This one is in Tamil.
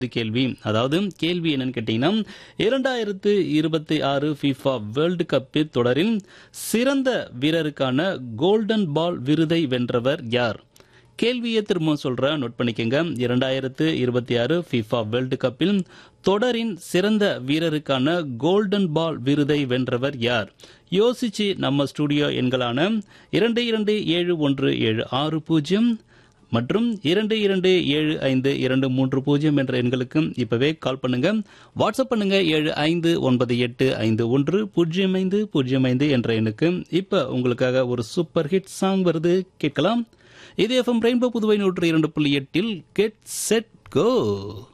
கேள்வி அதாவது கேள்வி என்னன்னு கேட்டீங்கன்னா இரண்டாயிரத்து இருபத்தி ஆறு FIFA வேர்ல்டு கப் தொடரின் சிறந்த வீரருக்கான கோல்டன் பால் விருதை வென்றவர் யார் கேள்வியை திரும்ப சொல்றேன் நோட் பண்ணிக்கங்க இரண்டாயிரத்து இருபத்தி ஆறு FIFA வேர்ல்டு கப்பில் தொடரின் சிறந்த வீரருக்கான கோல்டன் பால் விருதை வென்றவர் யார் யோசிச்சு நம்ம ஸ்டுடியோ எண்களான இரண்டு இரண்டு ஏழு ஒன்று ஏழு ஆறு பூஜ்ஜியம் மற்றும் இரண்டு இரண்டு ஏழு ஐந்து இரண்டு மூன்று பூஜ்ஜியம் என்ற எண்களுக்கு இப்பவே கால் பண்ணுங்க வாட்ஸ்அப் பண்ணுங்க ஏழு ஐந்து ஒன்பது எட்டு ஐந்து ஒன்று பூஜ்ஜியம் ஐந்து பூஜ்ஜியம் ஐந்து என்ற எண்ணுக்கு இப்ப உங்களுக்காக ஒரு சூப்பர் ஹிட் சாங் வருது கேட்கலாம் இது எஃப்எம் ரெயின்போ புதுவை நூற்று இரண்டு புள்ளி எட்டில் கெட் செட் கோ